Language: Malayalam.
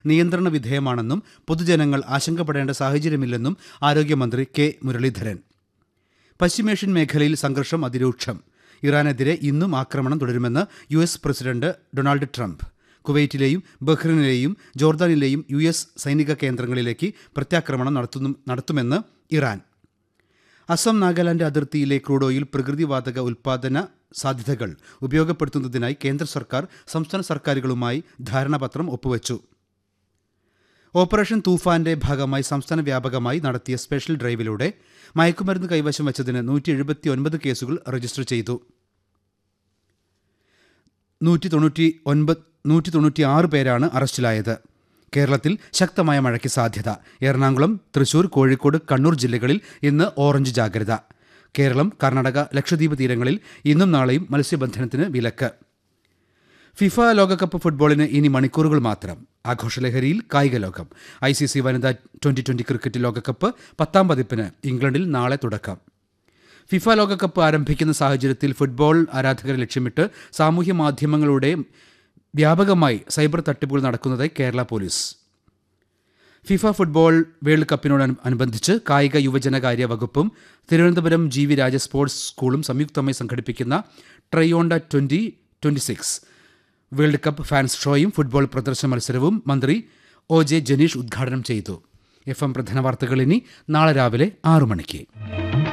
നിയന്ത്രണ വിധേയമാണെന്നും പൊതുജനങ്ങൾ ആശങ്കപ്പെടേണ്ട സാഹചര്യമില്ലെന്നും ആരോഗ്യമന്ത്രി കെ മുരളീധരൻ പശ്ചിമേഷ്യൻ മേഖലയിൽ സംഘർഷം അതിരൂക്ഷം ഇറാനെതിരെ ഇന്നും ആക്രമണം തുടരുമെന്ന് U S president Donald Trump കുവൈറ്റിലെയും ബഹ്റിനിലെയും ജോർദാനിലെയും യു എസ് സൈനിക കേന്ദ്രങ്ങളിലേക്ക് പ്രത്യാക്രമണം നടത്തുന്നു നടത്തുമെന്ന് ഇറാൻ അസം നാഗാലാൻഡ് അതിർത്തിയിലെ ക്രൂഡ് ഓയിൽ പ്രകൃതിവാതക ഉൽപ്പാദന സാധ്യതകൾ ഉപയോഗപ്പെടുത്തുന്നതിനായി കേന്ദ്ര സർക്കാർ സംസ്ഥാന സർക്കാരുകളുമായി ധാരണാപത്രം ഒപ്പുവച്ചു ഓപ്പറേഷൻ തൂഫാന്റെ ഭാഗമായി സംസ്ഥാന വ്യാപകമായി നടത്തിയ സ്പെഷ്യൽ ഡ്രൈവിലൂടെ മയക്കുമരുന്ന് കൈവശം വച്ചതിന് നൂറ്റി എഴുപത്തി ഒൻപത് കേസുകൾ രജിസ്റ്റർ ചെയ്തു നൂറ്റി തൊണ്ണൂറ്റി ഒൻപത് നൂറ്റി തൊണ്ണൂറ്റി ആറ് പേരാണ് അറസ്റ്റിലായത് കേരളത്തിൽ ശക്തമായ മഴയ്ക്ക് സാധ്യത എറണാകുളം തൃശൂർ കോഴിക്കോട് കണ്ണൂർ ജില്ലകളിൽ ഇന്ന് ഓറഞ്ച് ജാഗ്രത കേരളം കർണാടക ലക്ഷദ്വീപ് തീരങ്ങളിൽ ഇന്നും നാളെയും മത്സ്യബന്ധനത്തിന് വിലക്ക് ഫിഫ ലോകകപ്പ് ഫുട്ബോളിന് ഇനി മണിക്കൂറുകൾ മാത്രം ആഘോഷലഹരിയിൽ കായിക ലോകം ഐ സി സി വനിതാ ട്വന്റി ട്വന്റി ക്രിക്കറ്റ് ലോകകപ്പ് പത്താം പതിപ്പിന് ഇംഗ്ലണ്ടിൽ നാളെ തുടക്കം ഫിഫ ലോകകപ്പ് ആരംഭിക്കുന്ന സാഹചര്യത്തിൽ ഫുട്ബോൾ ആരാധകരെ ലക്ഷ്യമിട്ട് സാമൂഹ്യ മാധ്യമങ്ങളുടെ വ്യാപകമായി സൈബർ തട്ടിപ്പുകൾ നടക്കുന്നതായി Kerala police FIFA football world കപ്പിനോട് അനുബന്ധിച്ച് കായിക യുവജനകാര്യ വകുപ്പും Thiruvananthapuram G V Raja sports സ്കൂളും സംയുക്തമായി സംഘടിപ്പിക്കുന്ന Trionda twenty twenty six world cup fans ഷോയും ഫുട്ബോൾ പ്രദർശന മത്സരവും മന്ത്രി ഒ ജെ ജനീഷ് ഉദ്ഘാടനം ചെയ്തു എഫ് എം പ്രധാന വാർത്തകൾ ഇനി നാളെ രാവിലെ ആറു മണിക്ക്